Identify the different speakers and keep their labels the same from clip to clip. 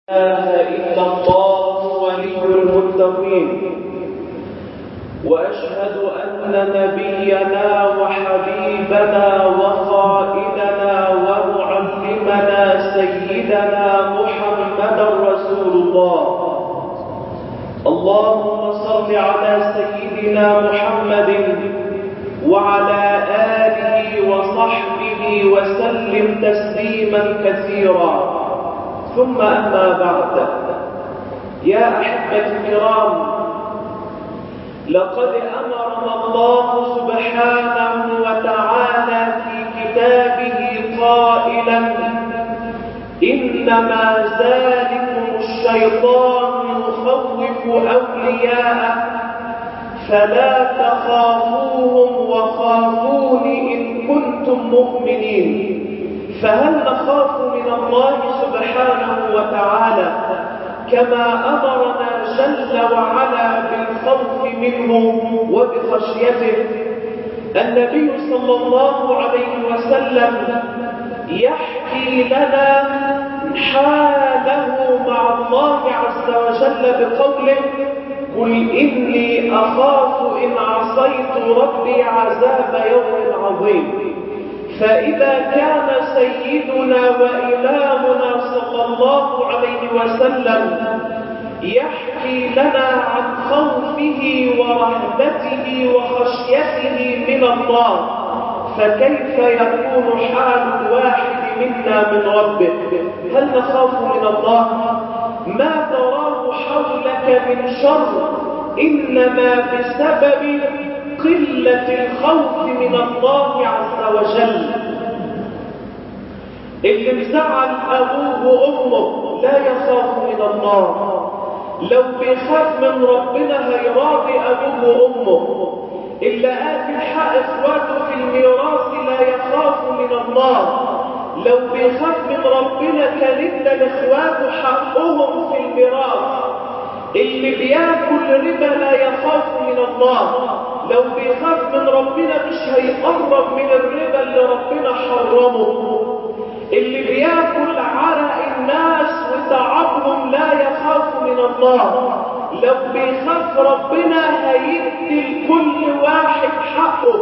Speaker 1: إله إلا الله ولي المتقين وأشهد أن نبينا وحبيبنا وقائدنا ومعلمنا سيدنا محمدا رسول الله اللهم صل على سيدنا محمد وعلى آله وصحبه وسلم تسليما كثيرا ثم أما بعد يا أحبة الكرام لقد أمرنا الله سبحانه وتعالى في كتابه قائلا إنما ذلكم الشيطان يخوف أولياءه فلا تخافوهم وخافون إن كنتم مؤمنين فهل نخاف من الله سبحانه وتعالى كما أمرنا جل وعلا بالخوف منه وبخشيته النبي صلى الله عليه وسلم يحكي لنا حاله مع الله عز وجل بقوله قل إني أخاف إن عصيت ربي عذاب يوم عظيم فإذا كان سيدنا وإمامنا صلى الله عليه وسلم يحكي لنا عن خوفه ورهبته وخشيته من الله فكيف يكون حال الواحد منا من ربه هل نخاف من الله ما تراه حولك من شر إنما بسبب قلة الخوف من الله عز وجل اللي مزعل أبوه وأمه لا يخاف من الله لو بيخاف من ربنا هيراضي أبوه وأمه اللي قاتل حق إخواته في الميراث لا يخاف من الله لو بيخاف من ربنا كان ادى لاخواته حقهم في الميراث اللي بياكل ربا لا يخاف من الله لو بيخاف من ربنا مش هيقرب من الربا اللي ربنا حرمه اللي بياكل عرق الناس وتعبهم لا يخاف من الله لو بيخاف ربنا هيدي لكل واحد حقه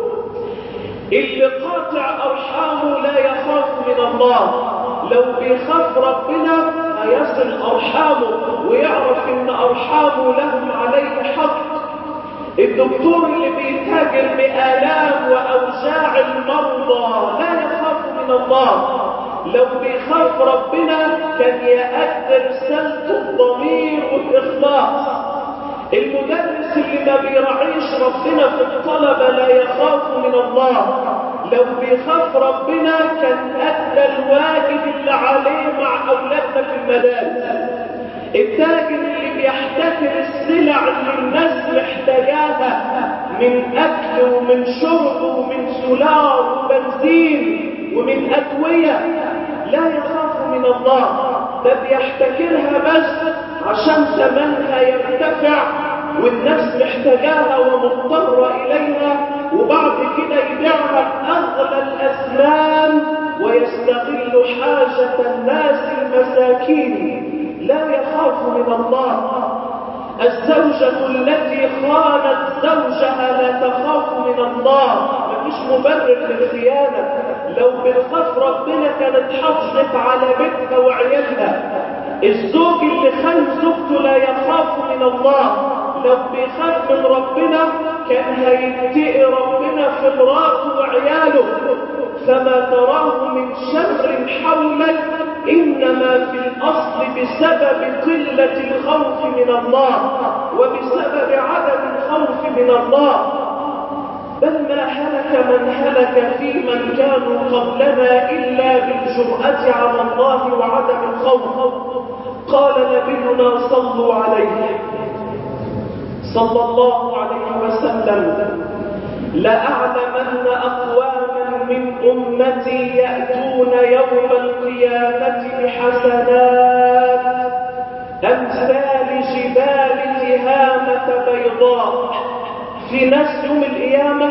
Speaker 1: اللي قاطع أرحامه لا يخاف من الله لو بيخاف ربنا هيصل أرحامه ويعرف إن أرحامه لهم عليه حق الدكتور اللي بيتاجر بآلام وأوجاع المرضى لا يخاف من الله لو بيخاف ربنا كان يأثر رسالة الضمير والإخلاص المدرس اللي ما بيراعيش ربنا في الطلبة لا يخاف من الله لو بيخاف ربنا كان أدى الواجب اللي عليه مع أولادنا في المدارس التاجر اللي بيحتكر السلع اللي الناس محتاجاها من أكل ومن شرب ومن سولار وبنزين ومن أدوية لا يخاف من الله ده بيحتكرها بس عشان ثمنها يرتفع والناس محتاجاها ومضطرة إليها وبعد كده يبيعها بأغلى الأثمان ويستغل حاجة الناس المساكين لا يخاف من الله الزوجة التي خانت زوجها لا تخاف من الله مفيش مبرر للخيانة لو بتخاف ربنا كانت حافظت على بيتها وعيالها الزوج اللي خان زوجته لا يخاف من الله لو بيخاف من ربنا كان هيتقي ربنا في مراته وعياله فما تراه من شر حولك إنما في الأصل بسبب قلة الخوف من الله وبسبب عدم الخوف من الله بل ما هلك من هلك في من كانوا قبلنا إلا بالجرأة على الله وعدم الخوف قال نبينا صلوا عليه صلى الله عليه وسلم لأعلمن أقواما من أمتي يأتون يوم القيامة بحسنات أمثال جبال تهامة بيضاء في ناس يوم القيامة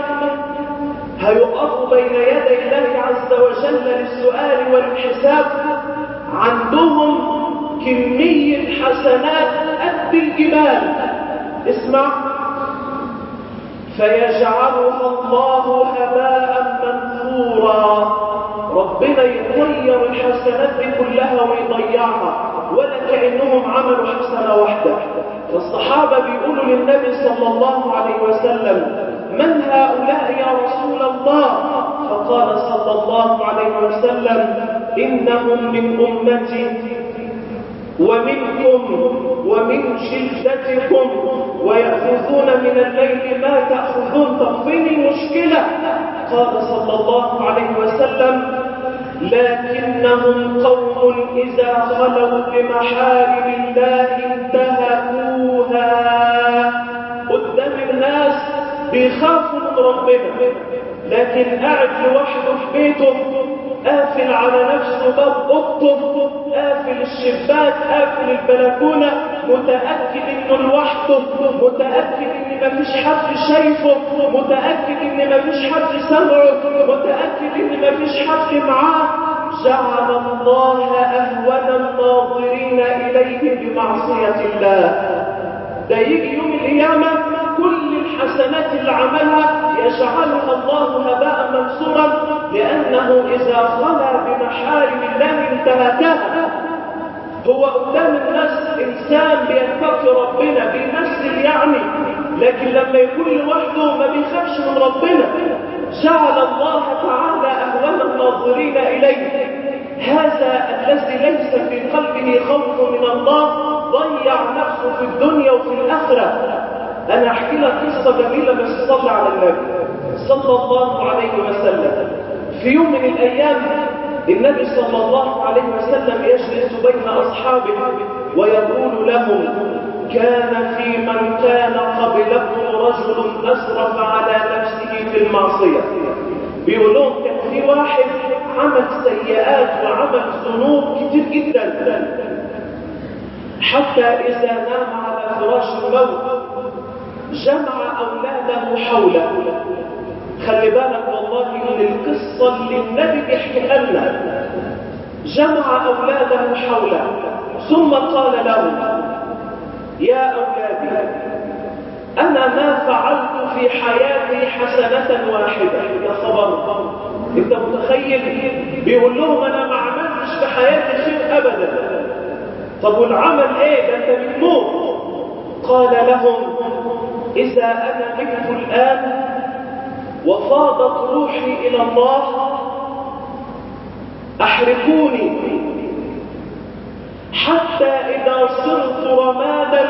Speaker 1: هيقفوا بين يدي الله عز وجل للسؤال والحساب عندهم كمية حسنات قد الجبال اسمع فيجعلها الله هباء منثورا ربنا يطير الحسنات دي كلها ويضيعها ولا كأنهم عملوا حسنة واحدة فالصحابة بيقولوا للنبي صلى الله عليه وسلم من هؤلاء يا رسول الله فقال صلى الله عليه وسلم إنهم من أمتي ومنكم ومن جلدتكم ويأخذون من الليل ما تأخذون طب فين المشكلة قال صلى الله عليه وسلم لكنهم قوم إذا خلوا بمحارم الله انتهكوها قدام الناس بيخافوا من ربنا لكن قاعد لوحده في بيته قافل على نفسه باب اوضته قافل الشباك قافل البلكونه متاكد انه لوحده متاكد ان مفيش حد شايفه متاكد ان مفيش حد سمعه متاكد ان مفيش حد معاه جعل الله اهون الناظرين اليه بمعصيه الله ده يجي يوم القيامه كل الحسنات اللي عملها يجعلها الله هباء منصورا لأنه إذا خلى بمحارم الله انتهكها هو قدام الناس إنسان بيتقي ربنا بيمثل يعني لكن لما يكون لوحده ما بيخافش من ربنا جعل الله تعالى أهون الناظرين إليه هذا الذي ليس في قلبه خوف من الله ضيع نفسه في الدنيا وفي الآخرة أنا أحكي لك قصة جميلة بس صلى على النبي صلى الله عليه وسلم في يوم من الأيام النبي صلى الله عليه وسلم يجلس بين أصحابه ويقول لهم كان في من كان قبلكم رجل أسرف على نفسه في المعصية بيقول لهم كان في واحد عمل سيئات وعمل ذنوب كتير جدا حتى إذا نام على فراش الموت جمع أولاده حوله خلي بالك والله من القصة اللي النبي بيحكيها لنا جمع أولاده حوله ثم قال لهم يا أولادي أنا ما فعلت في حياتي حسنة واحدة يا خبر أنت متخيل بيقول لهم أنا ما عملتش في حياتي خير أبدا طب والعمل إيه ده أنت بتموت قال لهم إذا أنا مت الآن وفاضت روحي إلى الله أحرقوني حتى إذا صرت رمادا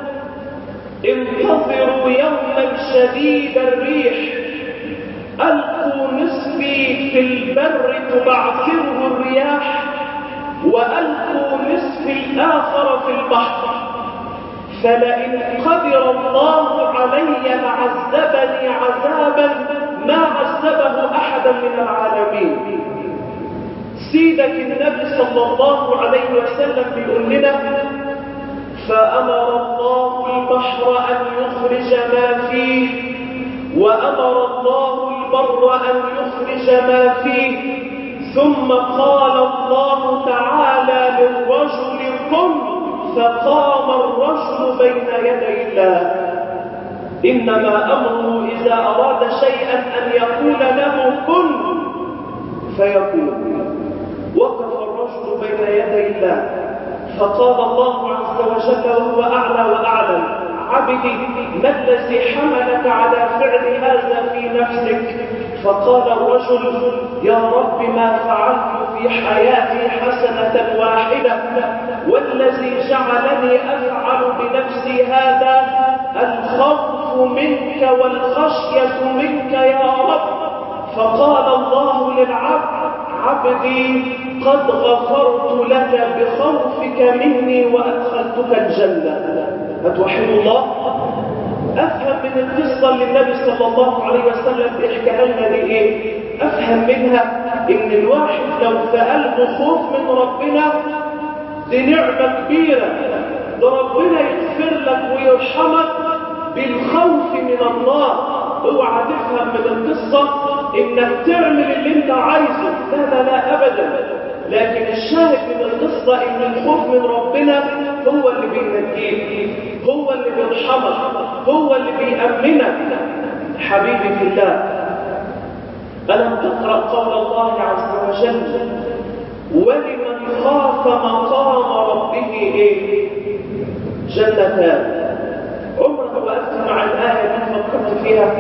Speaker 1: انتظروا يوما شديد الريح ألقوا نصفي في البر تبعثره الرياح وألقوا نصفي الآخر في البحر فلئن قدر الله علي لعذبني عذابا ما عذبه أحدا من العالمين سيدك النبي صلى الله عليه وسلم بيقول لنا فأمر الله البحر أن يخرج ما فيه وأمر الله البر أن يخرج ما فيه ثم قال الله تعالى للرجل قم فقام الرجل بين يدي الله إنما أمره إذا أراد شيئا أن يقول له كن فيكون وقف الرجل بين يدي الله فقال الله عز وجل وهو أعلى وأعلم عبدي ما الذي حملك على فعل هذا في نفسك فقال الرجل يا رب ما فعلت في حياتي حسنة واحدة والذي جعلني أفعل بنفسي هذا الخوف منك والخشية منك يا رب فقال الله للعبد عبدي قد غفرت لك بخوفك مني وأدخلتك الجنة أتوحد الله أفهم من القصة اللي النبي صلى الله عليه وسلم بيحكيها لنا دي إيه أفهم منها إن الواحد لو في قلبه خوف من ربنا دي نعمة كبيرة ده ربنا يغفر لك ويرحمك بالخوف من الله اوعى تفهم من القصة انك تعمل اللي انت عايزه لا لا لا ابدا لكن الشاهد من القصة ان الخوف من ربنا هو اللي بينجيك هو اللي بيرحمك هو اللي بيأمنك حبيبي في الله ألم تقرأ قول الله عز وجل ولمن خاف مقام ربه إيه؟ جنتان عمرك وقفت مع الآية دي فكرت فيها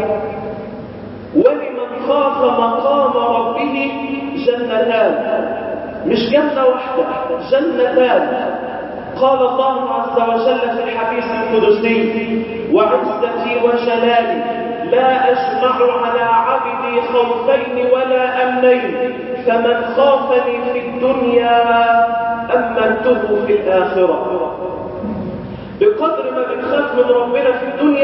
Speaker 1: ولمن خاف مقام ربه جنتان مش جنة واحدة جنتان قال الله عز وجل في الحديث القدسي وعزتي وجلالي لا أجمع على عبدي خوفين ولا أمنين فمن خافني في الدنيا أمنته في الآخرة بقدر ما بتخاف من ربنا في الدنيا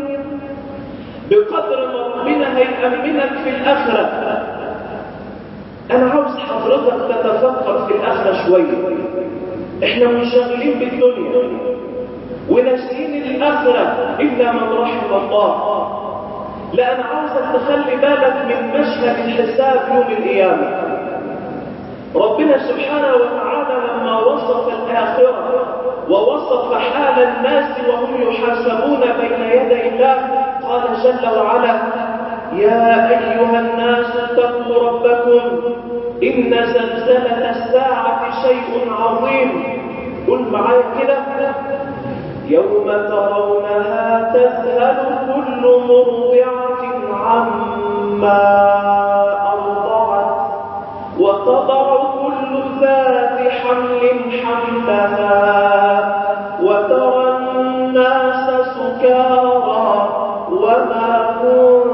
Speaker 1: بقدر ما ربنا هيأمنك في الآخرة أنا عاوز حضرتك تتفكر في الآخرة شوية إحنا منشغلين بالدنيا وناسيين الآخرة إلا من رحم الله لا أنا عاوزك تخلي بالك من مشهد الحساب يوم القيامة ربنا سبحانه وتعالى لما وصف الآخرة ووصف حال الناس وهم يحاسبون بين يدي الله قال جل وعلا يا أيها الناس اتقوا ربكم إن زلزلة الساعة شيء عظيم قل معايا كده يوم ترونها تذهل كل مرضعة عما أرضعت وتضع كل ذات حمل حملها وترى الناس سكارى وما هم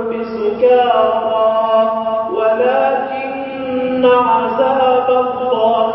Speaker 1: بسكارى ولكن عذاب الله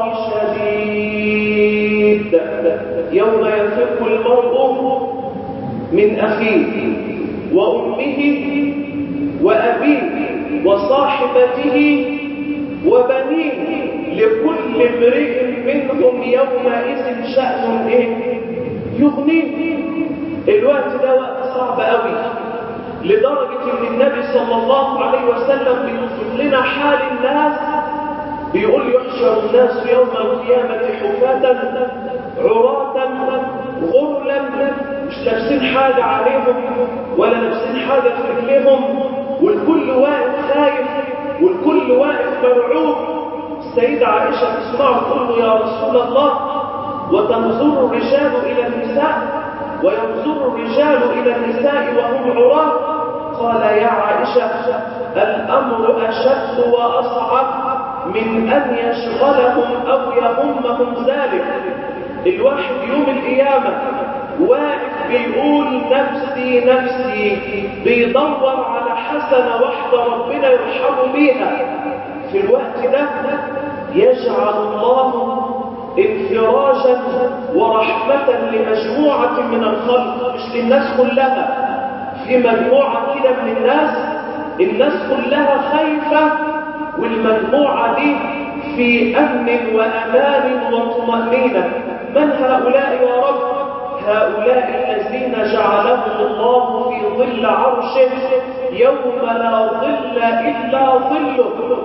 Speaker 1: شديد يوم يفر المرء من أخيه وأمه وأبيه وصاحبته وبنيه لكل امرئ منهم يومئذ شأن إيه؟ يغنيه الوقت ده وقت صعب قوي لدرجة ان النبي صلى الله عليه وسلم بيوصف لنا حال الناس بيقول يحشر الناس يوم القيامة حفاة عراة غرلا مش لابسين حاجة عليهم ولا لابسين حاجة في رجليهم والكل واقف خايف والكل واقف مرعوب السيدة عائشة تسمعه تقول له يا رسول الله وتنظر الرجال إلى النساء وينظر الرجال إلى النساء وهم عراة قال يا عائشة الأمر أشد وأصعب من أن يشغلهم أو يهمهم ذلك الواحد يوم القيامة واقف بيقول نفسي نفسي بيدور على حسنة واحدة ربنا يرحمه بيها في الوقت ده يجعل الله انفراجا ورحمة لمجموعة من الخلق مش للناس كلها في مجموعة كده من الناس الناس كلها خايفة والمجموعة دي في أمن وأمان وطمأنينة من هؤلاء يا رب هؤلاء الذين جعلهم الله في ظل عرشه يوم لا ظل إلا ظله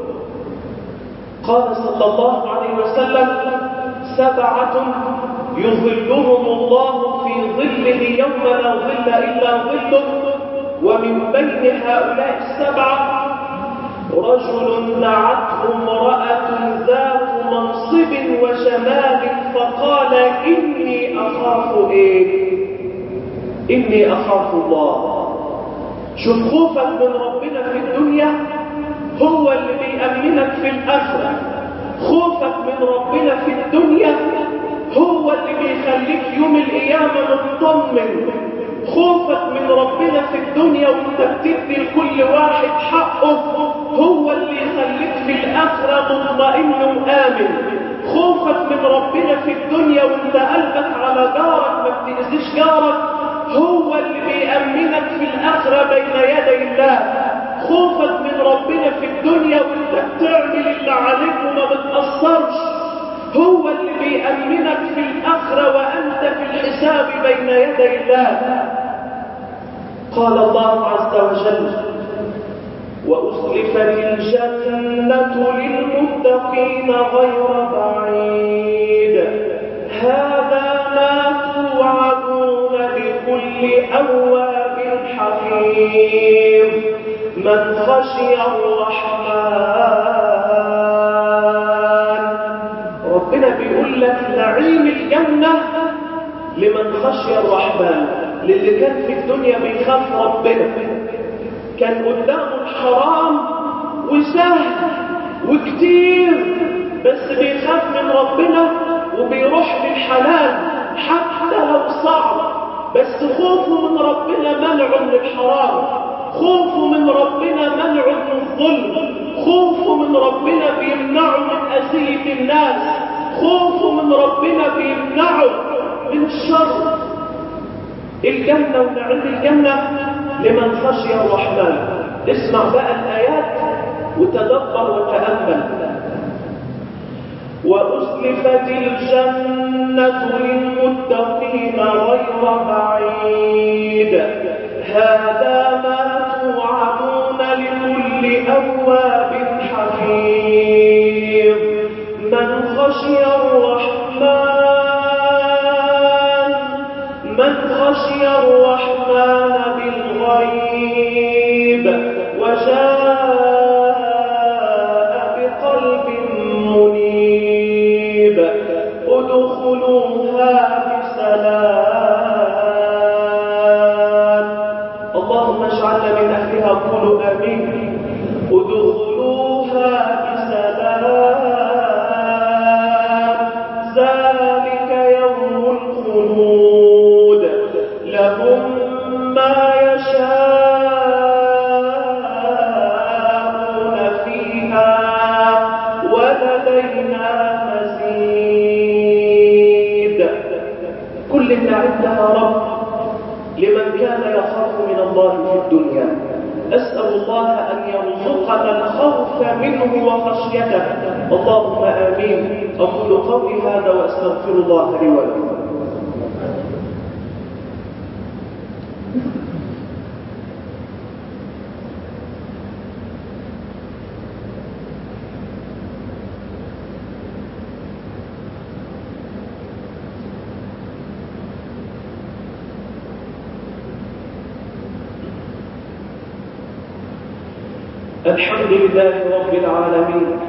Speaker 1: قال صلى الله عليه وسلم سبعة يظلهم الله في ظله يوم لا ظل إلا ظله ومن بين هؤلاء السبعة رجل دعته امرأة ذات منصب وجمال فقال إني أخاف إيه إني أخاف الله شوف خوفك من ربنا في الدنيا هو اللي بيأمنك في الآخرة خوفك من ربنا في الدنيا هو اللي بيخليك يوم القيامة مطمن خوفك من ربنا في الدنيا وانت بتدي لكل واحد حقه هو اللي يخليك في الآخرة مطمئن وآمن خوفك من ربنا في الدنيا وانت قلبك على جارك ما بتأذيش جارك هو اللي بيأمنك في الآخرة بين يدي الله خوفك من ربنا في الدنيا وانت بتعمل اللي عليك وما بتأثرش هو اللي بيأمنك في الآخرة وأنت في الحساب بين يدي الله قال الله عز وجل وأزلفت الجنة للمتقين غير بعيد هذا ما توعدون لكل أواب حفيظ من خشي الرحمن ربنا بيقول لك نعيم الجنة لمن خشي الرحمن للي كان في الدنيا بيخاف ربنا كان قدامه الحرام وسهل وكتير بس بيخاف من ربنا وبيروح للحلال حتى لو صعب بس خوفه من ربنا منع من الحرام خوفه من ربنا منع من الظلم خوفه من ربنا بيمنعه من أذية الناس خوفه من ربنا بيمنعه من الشر الجنة ونعم الجنة لمن خشي الرحمن اسمع بقى الآيات وتدبر وتأمل وأزلفت الجنة للمتقين غير بعيد هذا ما توعدون لكل أواب حفيظ من خشي الرحمن من خشي الرحمن بالغيب وجاء بقلب منيب ادخلوها بسلام اللهم اجعلنا من اهلها قولوا امين ادخلوها بسلام ذلك يوم الخلود لهم ما يشاءون فيها ولدينا مزيد كل ما عندها رب لمن كان يخاف من الله في الدنيا أسأل الله أن يرزقنا الخوف منه وخشيته اللهم آمين أقول قولي هذا وأستغفر الله لي ولكم الحمد لله رب العالمين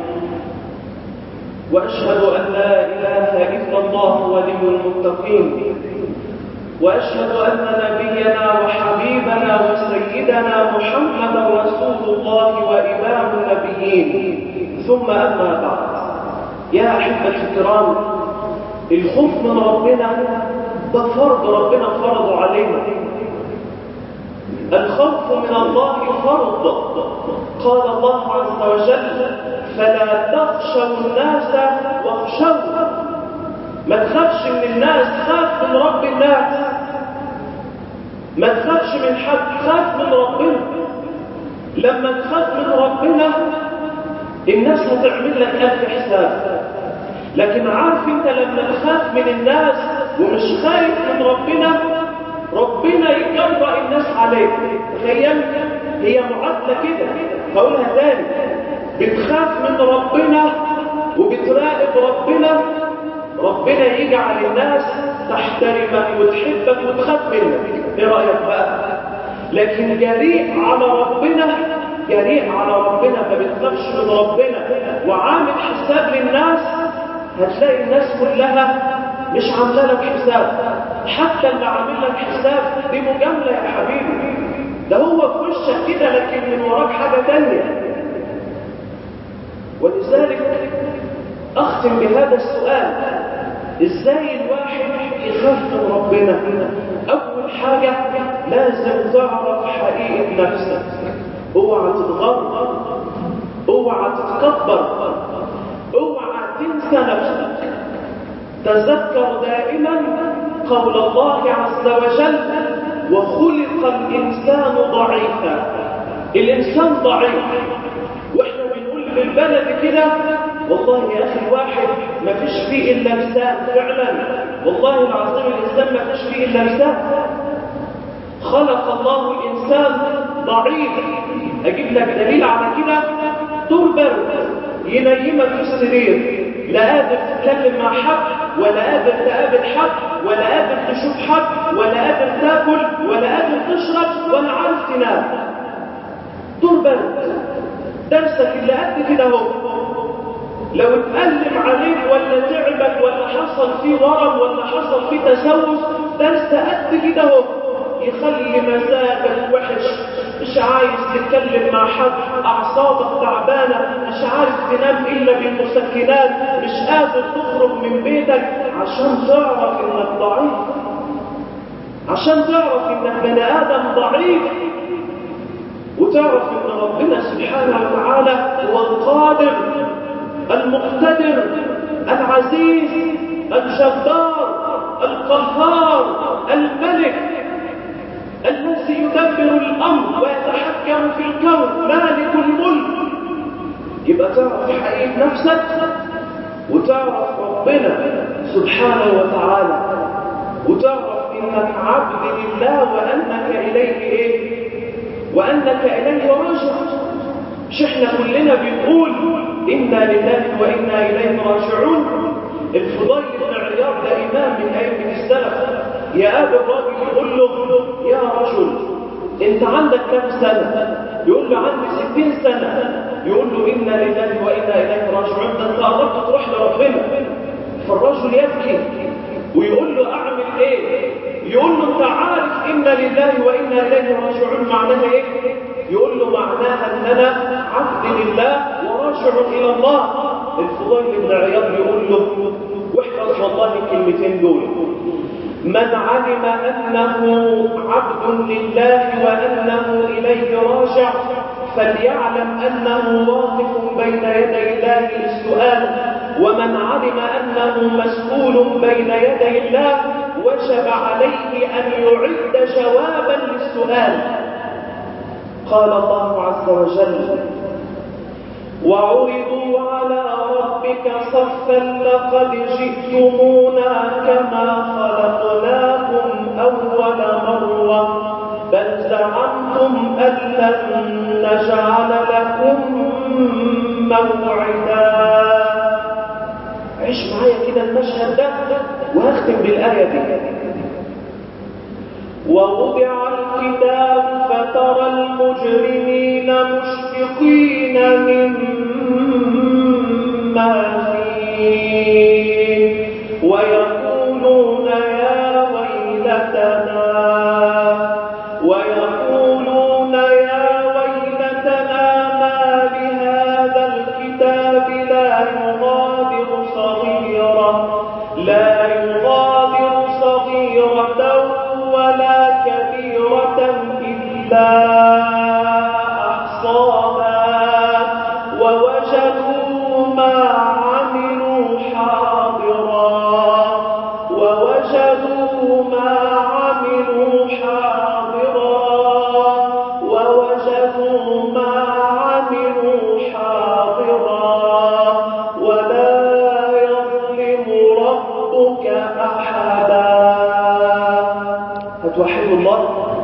Speaker 1: وأشهد أن لا إله إلا الله ولي المتقين وأشهد أن نبينا وحبيبنا وسيدنا محمدا رسول الله وإمام النبيين ثم أما بعد يا أحبة الكرام الخوف من ربنا ده فرض ربنا فرضه علينا الخوف من الله فرض قال الله عز وجل فلا تخشوا الناس واخشوا ما تخافش من الناس خاف من رب الناس ما تخافش من حد خاف من ربنا لما تخاف من ربنا الناس هتعمل لك ألف حساب لكن عارف انت لما تخاف من الناس ومش خايف من ربنا ربنا يجرأ الناس عليك تخيل هي معادلة كده هقولها تاني بتخاف من ربنا وبتراقب ربنا ربنا يجعل الناس تحترمك وتحبك وتخاف منك ايه رأيك بقى لكن جريء على ربنا جريء على ربنا ما بتخافش من ربنا وعامل حساب للناس هتلاقي الناس كلها مش عامله لك حساب حتى اللي عامل لك حساب دي مجامله يا حبيبي ده هو في وشك كده لكن من وراك حاجه تانية ولذلك اختم بهذا السؤال ازاي الواحد يخاف من ربنا اول حاجه لازم تعرف حقيقه نفسك اوعى تتغرب اوعى تتكبر اوعى تنسى نفسك تذكر دائما قول الله عز وجل وخلق الإنسان ضعيفا الإنسان ضعيف وإحنا بنقول بالبلد كده والله يا أخي الواحد ما فيش فيه إلا لسان فعلا والله العظيم الإنسان ما فيش فيه إلا لسان خلق الله الإنسان ضعيف أجيب لك دليل على كده طول برد ينيمك في السرير لا قادر تتكلم مع حد ولا قادر تقابل حد ولا قادر تشوف حد ولا قادر تاكل ولا قادر تشرب ولا عارف تنام طول برد درسك اللي قد كده اهو لو اتألم عليك ولا تعبك ولا حصل فيه ورم ولا حصل فيه تسوس درس قد كده اهو يخلي مزاجك وحش مش عايز تتكلم مع حد اعصابك تعبانه مش عارف تنام الا بالمسكنات مش قادر تخرج من بيتك عشان تعرف انك ضعيف عشان تعرف انك بني ادم ضعيف وتعرف ان ربنا سبحانه وتعالى هو القادر المقتدر العزيز الجبار القهار الملك الذي يدبر الامر ويتحكم في الكون مالك الملك يبقى تعرف حقيقه نفسك وتعرف ربنا سبحانه وتعالى وتعرف انك عبد لله وانك اليه ايه وانك اليه راجع مش احنا كلنا بنقول انا لله وانا اليه راجعون الفضيل بن عياض ده امام من ائمه السلف يقابل راجل يقول له يا رجل انت عندك كم سنه يقول له عندي ستين سنه يقول له انا لله وانا اليه راجعون ده انت قربت تروح لربنا فالرجل يبكي ويقول له اعمل ايه يقول له انت عارف انا لله وانا اليه راجعون معناها ايه يقول له معناها ان انا عبد لله وراجع الى الله الفضيل بن عياض يقول له واحفظ والله الكلمتين دول من علم انه عبد لله وانه اليه راجع فليعلم انه واقف بين يدي الله للسؤال ومن علم انه مسؤول بين يدي الله وجب عليه ان يعد جوابا للسؤال قال الله عز وجل وعرضوا على ربك صفا لقد جئتمونا كما خلقناكم أول مرة بل زعمتم أن لن نجعل لكم موعدا عيش معايا كده المشهد ده وهختم بالآية دي ووضع الكتاب فترى المجرمين مشفقين مما فيه ويقولون يا ويلتنا ويقولون يا ويلتنا ما لهذا الكتاب لا يغادر صغيرة لا يغادر صغيرة ولا كبيرة إلا أحصاها ووجدوا ما عملوا حاضرا ووجدوا ما عملوا حاضرا ووجدوا ما عملوا حاضرا ولا يظلم ربك أحدا هتوحدوا الله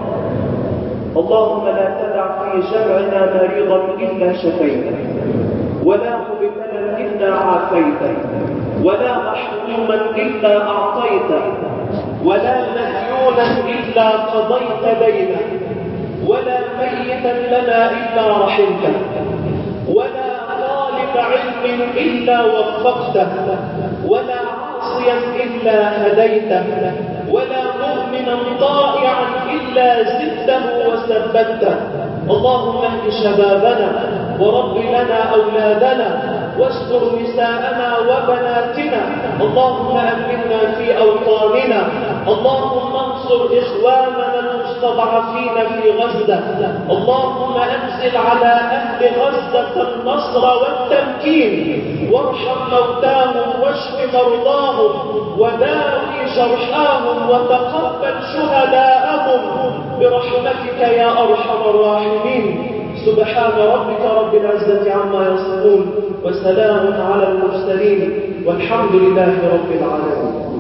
Speaker 1: اللهم لا تدع في جمعنا مريضا إلا شفيته ولا مبتلا إلا عافيته ولا محروما إلا أعطيته ولا مديونا إلا قضيت دينه ولا ميتا لنا إلا رحمته ولا طالب علم إلا وفقته ولا عاصيا إلا هديته ولا مؤمنا طائعا إلا زدته وثبته اللهم اهد شبابنا ورب لنا أولادنا واستر نساءنا وبناتنا اللهم أمنا في أوطاننا اللهم انصر إخواننا المستضعفين في غزة اللهم أنزل على أهل غزة النصر والتمكين وارحم موتاهم واشف مرضاهم وداوي جرحاهم وتقبل شهداءهم برحمتك يا أرحم الراحمين سبحان ربك رب العزة عما يصفون وسلام على المرسلين والحمد لله رب العالمين